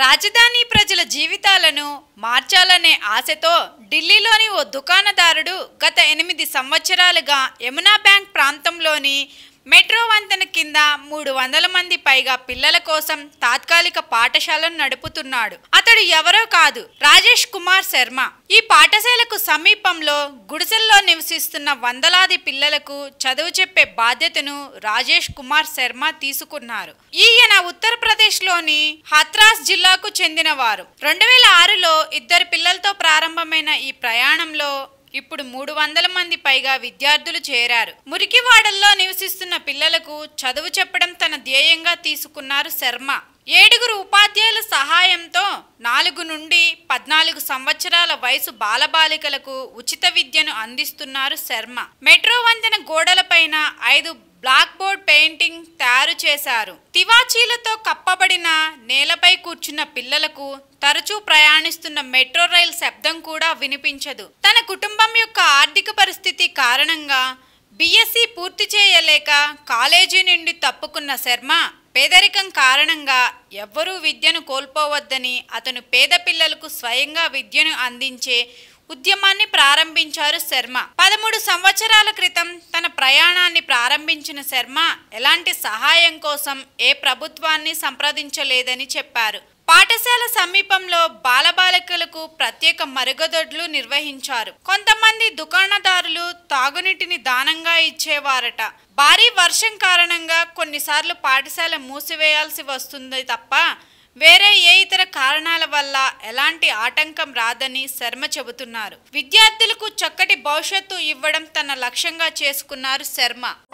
రాజధాని ప్రజల జీవితాలను మార్చాలనే ఆశతో ఢిల్లీలోని ఓ దుకాణదారుడు గత ఎనిమిది సంవత్సరాలుగా యమునా బ్యాంక్ ప్రాంతంలోని మెట్రో వంతెన కింద మూడు వందల మంది పైగా పిల్లల కోసం తాత్కాలిక పాఠశాలను నడుపుతున్నాడు అతడు ఎవరో కాదు రాజేష్ కుమార్ శర్మ ఈ పాఠశాలకు సమీపంలో గుడిసెల్లో నివసిస్తున్న వందలాది పిల్లలకు చదువు చెప్పే బాధ్యతను రాజేష్ కుమార్ శర్మ తీసుకున్నారు ఈయన ఉత్తరప్రదేశ్లోని హత్రాస్ జిల్లాకు చెందినవారు రెండు వేల ఆరులో ఇద్దరు పిల్లలతో ప్రారంభమైన ఈ ప్రయాణంలో ఇప్పుడు మూడు వందల మంది పైగా విద్యార్థులు చేరారు మురికివాడల్లో నివసిస్తున్న పిల్లలకు చదువు చెప్పడం తన ధ్యేయంగా తీసుకున్నారు శర్మ ఏడుగురు ఉపాధ్యాయుల సహాయంతో నాలుగు నుండి పద్నాలుగు సంవత్సరాల వయసు బాలబాలికలకు ఉచిత విద్యను అందిస్తున్నారు శర్మ మెట్రో వంతెన గోడలపైన ఐదు బ్లాక్ బోర్డ్ పెయింటింగ్ తయారు చేశారు తివాచీలతో కప్పబడిన నేలపై కూర్చున్న పిల్లలకు తరచూ ప్రయాణిస్తున్న మెట్రో రైల్ శబ్దం కూడా వినిపించదు తన కుటుంబం యొక్క ఆర్థిక పరిస్థితి కారణంగా బీఎస్సీ పూర్తి చేయలేక కాలేజీ నుండి తప్పుకున్న శర్మ పేదరికం కారణంగా ఎవ్వరూ విద్యను కోల్పోవద్దని అతను పేద పిల్లలకు స్వయంగా విద్యను అందించే ఉద్యమాన్ని ప్రారంభించారు శర్మ పదమూడు సంవత్సరాల క్రితం తన ప్రయాణాన్ని ప్రారంభించిన శర్మ ఎలాంటి సహాయం కోసం ఏ ప్రభుత్వాన్ని సంప్రదించలేదని చెప్పారు పాఠశాల సమీపంలో బాలబాలికలకు ప్రత్యేక మరుగుదొడ్లు నిర్వహించారు కొంతమంది దుకాణదారులు తాగునీటిని దానంగా ఇచ్చేవారట భారీ వర్షం కారణంగా కొన్నిసార్లు పాఠశాల మూసివేయాల్సి వస్తుంది తప్ప వేరే ఏ ఇతర కారణాల వల్ల ఎలాంటి ఆటంకం రాదని శర్మ చెబుతున్నారు విద్యార్థులకు చక్కటి భవిష్యత్తు ఇవ్వడం తన లక్ష్యంగా చేసుకున్నారు శర్మ